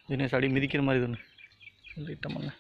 தினேஷ் அடி மிதிக்கிற மாதிரி ஒன்று லைட்டாக பண்ண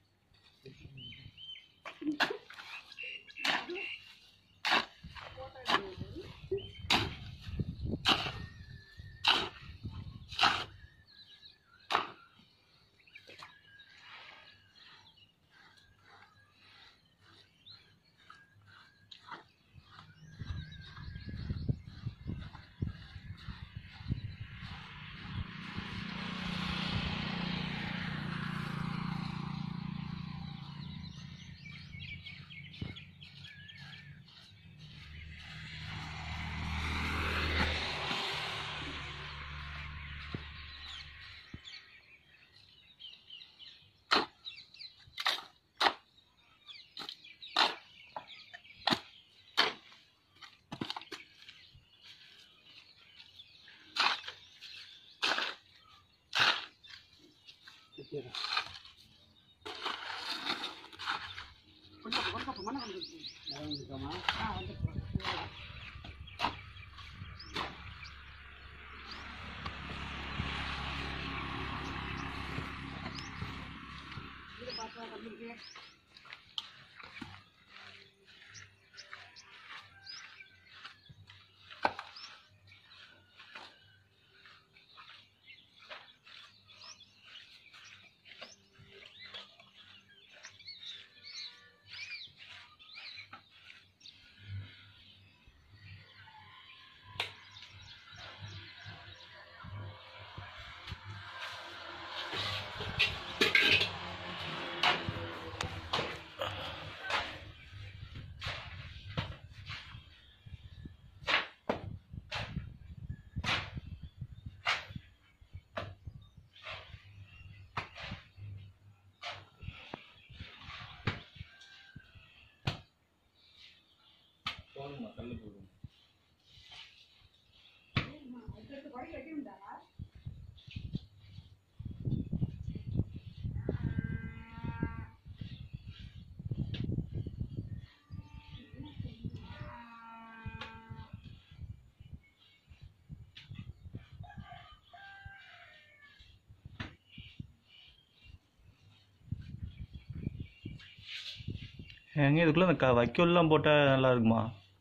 ஏங்க இதுக்குள்ளே இந்த க வைக்கோல்லாம் போட்டால் நல்லா இருக்குமா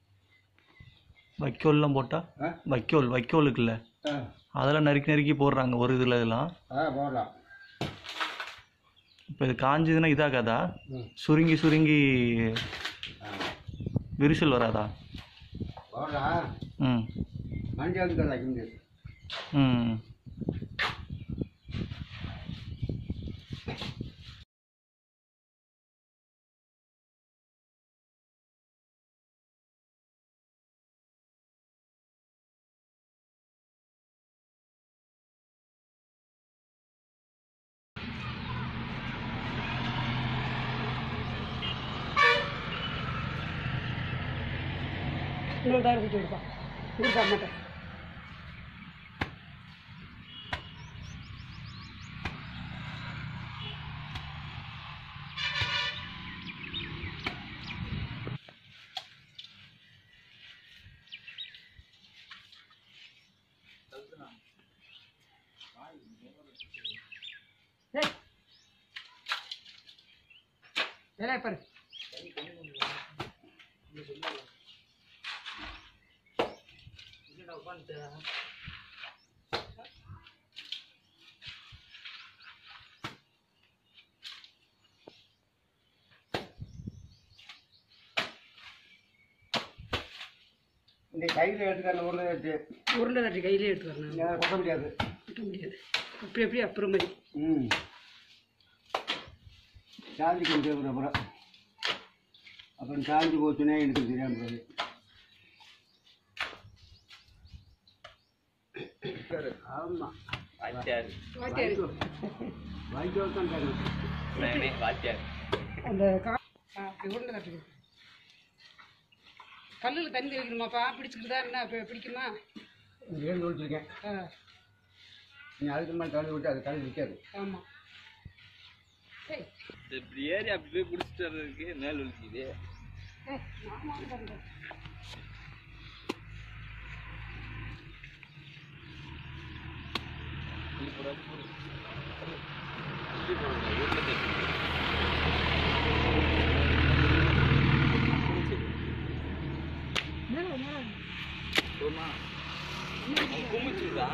வைக்கோல்லாம் போட்டால் ஆ வைக்கோல் வைக்கோல் இருக்குல்ல ஆ அதெல்லாம் நறுக்கி நறுக்கி போடுறாங்க ஒரு இதில் இதெல்லாம் ஆ போடலாம் இப்போ இது காஞ்சதுன்னா இதாகாதா ம் சுருங்கி சுருங்கி ஆ விரிசல் வராதா போடலாம் ம் மஞ்சள் வந்து வைக்க முடியாது ம் இன்னொரு டயர் பிடிச்சி கொடுப்பா கொடுப்பா மாட்டேன் ஏய். வேலையை பாரு இந்த கையில் எடுத்துக்க உருளை எடுத்து உருண்டை தட்டி கையிலே எடுத்து வரணும் இங்கே கொட்ட முடியாது கட்ட முடியாது அப்படி அப்படியே அப்புறம் மாதிரி ம் சாந்தி கொஞ்சம் அப்புறம் அப்புறம் சாந்தி போச்சுன்னா எனக்கு தெரியாம போகுது ஆமாம் வாத்தியார் வாத்தியார் வாய்க்கு தான் தரணும் வாத்தியார் அந்த கா ஆ, அப்படி உருண்டை தட்டுங்க கல்லில் தண்ணி வைக்கணுமாப்பா பிடிச்சிக்கிட்டு என்ன பி- பிடிக்குமா இங்கே ஏழு வச்சுருக்கேன் ஆ நீ அதுக்கு மேலே தள்ளி விட்டு அது தள்ளி நிற்காது ஆமாம் ஏய் இப்படி ஏறி அப்படி போய் பிடிச்சிட்டு வர்றதுக்கு மேல் ஒழிக்குது ஏய் நான் வாங்க பாருங்க. ஊசி போடணும் வீட்டில் தைக்கணும் போமா அவன் குமிச்சுடா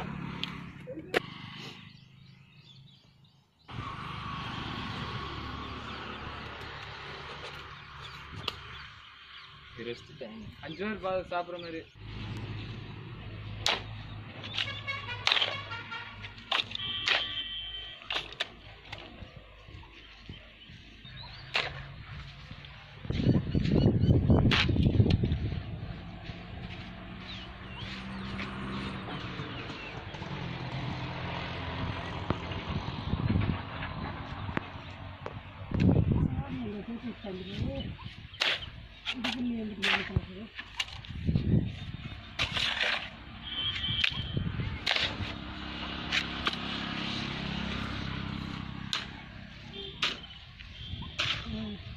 ரெஸ்ட் டைம் அஞ்சு பேர் பார்த்து சாப்பிட்ற மாதிரி ம்